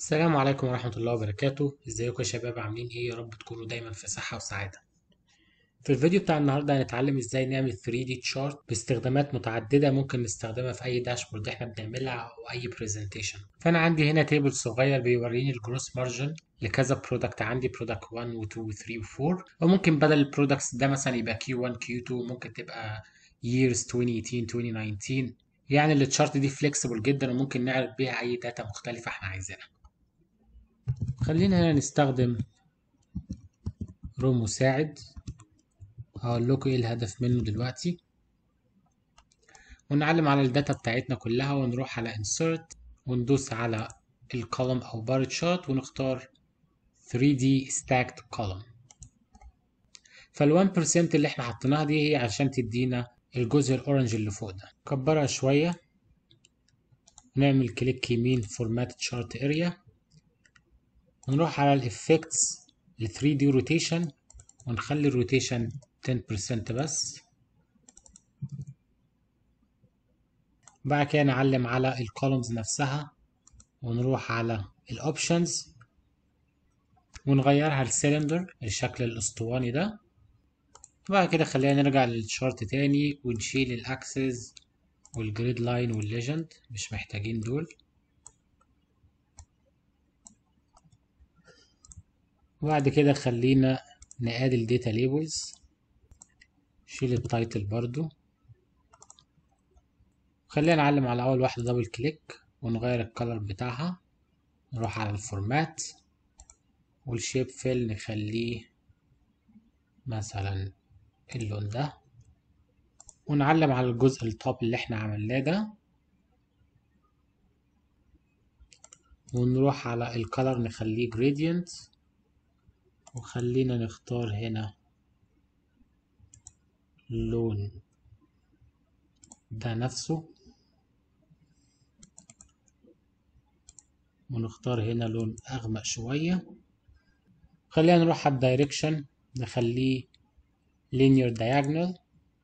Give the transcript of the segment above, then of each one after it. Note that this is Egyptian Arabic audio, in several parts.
السلام عليكم ورحمة الله وبركاته ازيكم يا شباب عاملين ايه يا رب تكونوا دايما في صحة وسعادة في الفيديو بتاع النهاردة هنتعلم ازاي نعمل 3D chart باستخدامات متعددة ممكن نستخدمها في اي داشبورد احنا بنعملها او اي برزنتيشن فانا عندي هنا تيبل صغير بيوريني الجروس مارجن لكذا برودكت عندي برودكت 1 و 2 و 3 و 4 وممكن بدل البرودكتس ده مثلا يبقى Q1 Q2 ممكن تبقى years 2018 2019 يعني التشارت دي فليكسبل جدا وممكن نعرض بيها اي داتا مختلفة احنا عايزينها خلينا هنا نستخدم رو مساعد هقول لكم ايه الهدف منه دلوقتي ونعلم على الداتا بتاعتنا كلها ونروح على insert وندوس على الكولوم او بار تشارت ونختار 3D stacked column فال 1% اللي احنا حطيناها دي هي عشان تدينا الجزء الاورنج اللي فوق ده كبرها شوية نعمل كليك يمين فورمات تشارت اريا ونروح على الافكتس ل 3 دي روتيشن ونخلي الروتيشن 10% بس بعد كده نعلم على الكولومز نفسها ونروح على الاوبشنز ونغيرها لسيلندر الشكل الاسطواني ده بعد كده خلينا نرجع للشارت تاني ونشيل الاكسس والجريد لاين والليجند مش محتاجين دول وبعد كده خلينا نقاد الداتا ليبلز شيل التايتل برضو خلينا نعلم على اول واحدة دبل كليك ونغير الكالر بتاعها نروح على الفورمات والشيب فيل نخليه مثلا اللون ده ونعلم على الجزء التوب اللي احنا عملناه ده ونروح على الكالر نخليه gradient وخلينا نختار هنا اللون ده نفسه ونختار هنا لون أغمق شوية خلينا نروح على الدايركشن نخليه linear diagonal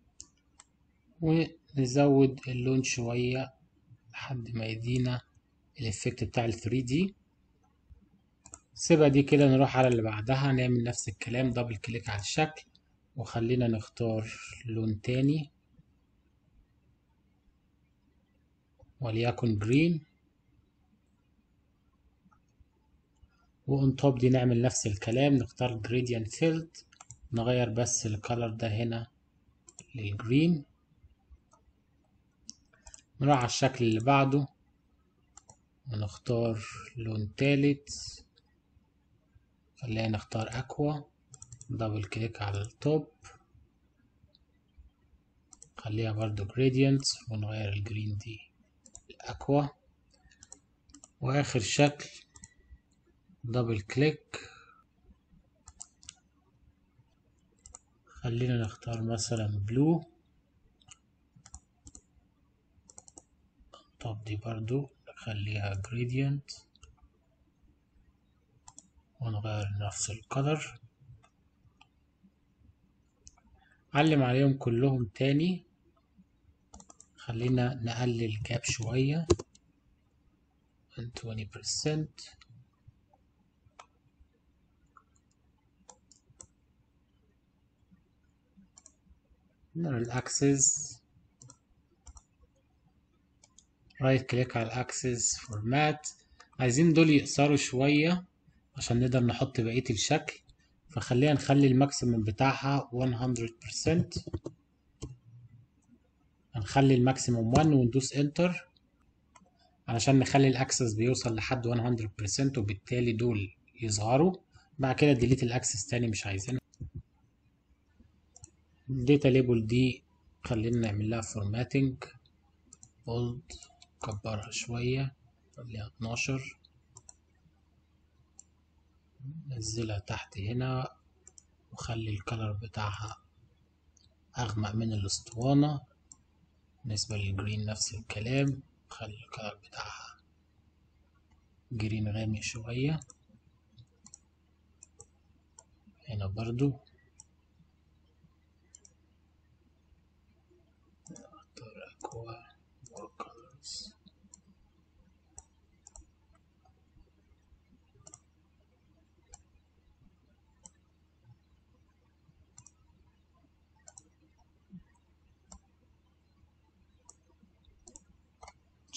ونزود اللون شوية لحد ما يدينا الإفكت بتاع ال 3D سيبها دي كده نروح على اللي بعدها نعمل نفس الكلام دبل كليك على الشكل وخلينا نختار لون تاني وليكن جرين وان توب دي نعمل نفس الكلام نختار جريدينت فيلد نغير بس الكالر ده هنا للجرين نروح على الشكل اللي بعده ونختار لون تالت خلينا نختار اكوا دبل كليك على التوب خليها برضو جريدينت ونغير الجرين دي الاكوا واخر شكل دبل كليك خلينا نختار مثلا بلو طب دي برضو نخليها جريدينت ونغير نفس الكلر علم عليهم كلهم تاني خلينا نقلل جاب شوية من 20% نرى الاكسس رايت كليك على الاكسس فورمات عايزين دول يقصروا شوية عشان نقدر نحط بقية الشكل فخلينا نخلي الماكسيمم بتاعها 100% هنخلي الماكسيمم 1 وندوس انتر علشان نخلي الاكسس بيوصل لحد 100% وبالتالي دول يظهروا بعد كده ديليت الاكسس تاني مش عايزينها الداتا ليبل دي خلينا نعمل لها فورماتنج بولد كبرها شوية خليها 12 نزلها تحت هنا وخلي الكلر بتاعها أغمق من الأسطوانة بالنسبة للجرين نفس الكلام خلي الكلر بتاعها جرين غامق شوية هنا برضو نختار أكوا more colors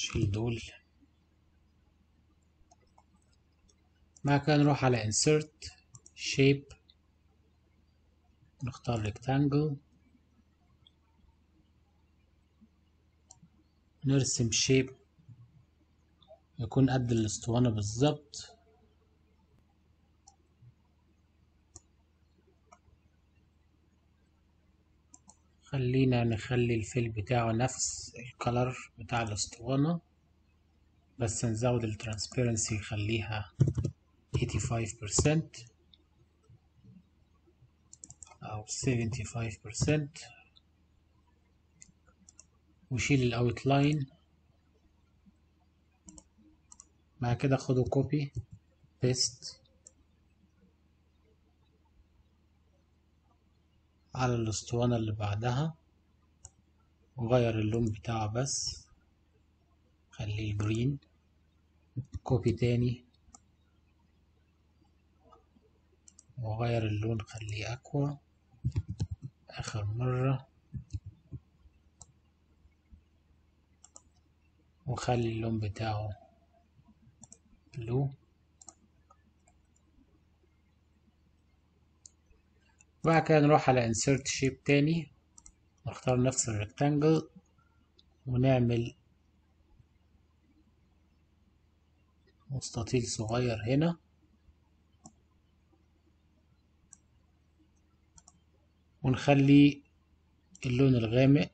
شيل دول بعد كده نروح على insert shape نختار rectangle نرسم شيب يكون قد الاسطوانة بالظبط خلينا نخلي الفيل بتاعه نفس الكلر بتاع الاسطوانة بس نزود الترانسبيرنسي نخليها 85% أو 75% وشيل الاوتلاين بعد كده خده كوبي بيست على الاسطوانة اللي بعدها وغير اللون بتاعه بس خليه جرين كوبي تاني وغير اللون خليه اكوا اخر مرة وخلي اللون بتاعه بلو بعد كده نروح على insert shape تاني نختار نفس الريكتانجل ونعمل مستطيل صغير هنا ونخلي اللون الغامق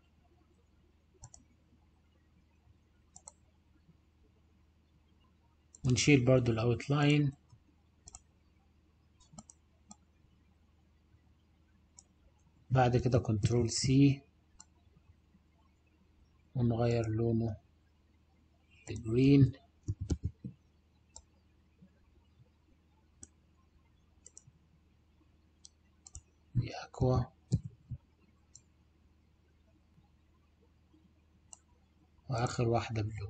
ونشيل برضو الاوتلاين بعد كده كنترول سي ونغير لونه لجرين دي اكوا واخر واحدة بلو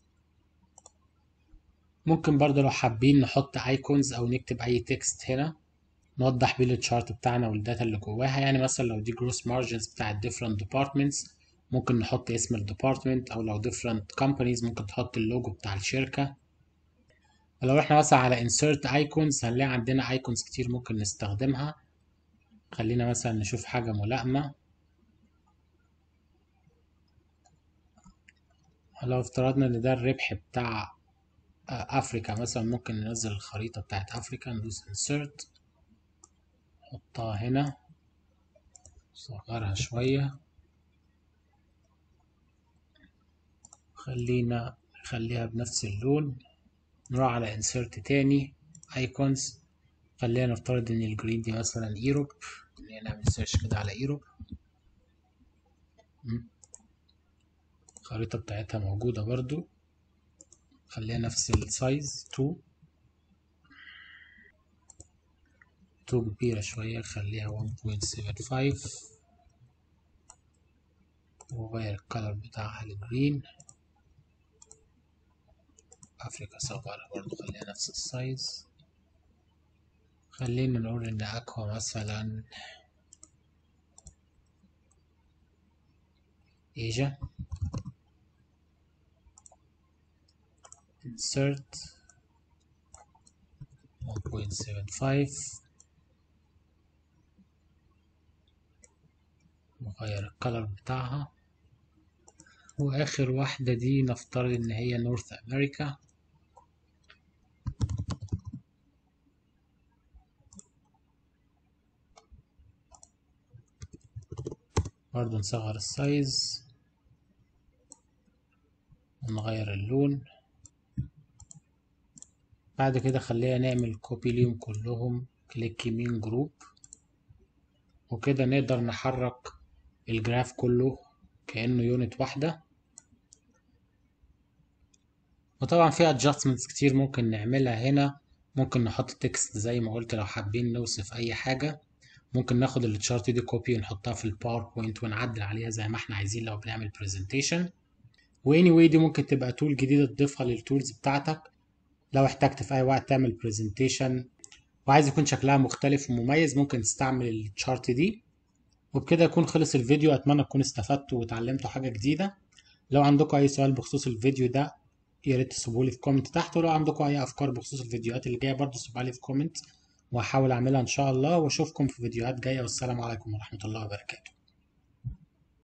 ممكن برضو لو حابين نحط ايكونز او نكتب اي تكست هنا نوضح بيه التشارت بتاعنا والداتا اللي جواها يعني مثلا لو دي جروس مارجنز بتاع different departments ممكن نحط اسم الديبارتمنت او لو different companies ممكن تحط اللوجو بتاع الشركة لو احنا مثلا على insert icons هنلاقي عندنا icons كتير ممكن نستخدمها خلينا مثلا نشوف حاجة ملائمة لو افترضنا ان ده الربح بتاع افريكا مثلا ممكن ننزل الخريطة بتاعت افريكا ندوس insert نحطها هنا نصغرها شوية خلينا نخليها بنفس اللون نروح على insert تاني icons خلينا نفترض ان الجرين دي مثلا ايروب خلينا نعمل سيرش كده على ايروب الخريطة بتاعتها موجودة برضو خليها نفس السايز 2 2 كبيرة شوية خليها 1.75 وغير الكلر بتاعها لجرين افريكا صغيرة برضو خليها نفس السايز خلينا نقول ان اكوا مثلا ايجا insert 1.75 نغير الكلر بتاعها واخر واحدة دي نفترض ان هي نورث امريكا برضو نصغر السايز ونغير اللون بعد كده خلينا نعمل كوبي ليهم كلهم كليك يمين جروب وكده نقدر نحرك الجراف كله كأنه يونت واحدة وطبعا في adjustments كتير ممكن نعملها هنا ممكن نحط تكست زي ما قلت لو حابين نوصف اي حاجة ممكن ناخد التشارت دي كوبي ونحطها في الباوربوينت ونعدل عليها زي ما احنا عايزين لو بنعمل برزنتيشن واني واي دي ممكن تبقى تول جديدة تضيفها للتولز بتاعتك لو احتجت في اي وقت تعمل برزنتيشن وعايز يكون شكلها مختلف ومميز ممكن تستعمل التشارت دي وبكده يكون خلص الفيديو اتمنى تكونوا استفدتوا وتعلمتوا حاجة جديدة لو عندكم اي سؤال بخصوص الفيديو ده يا ريت تسيبوا لي في كومنت تحت ولو عندكم اي افكار بخصوص الفيديوهات اللي جايه برضه سيبوها لي في كومنت وهحاول اعملها ان شاء الله واشوفكم في فيديوهات جايه والسلام عليكم ورحمه الله وبركاته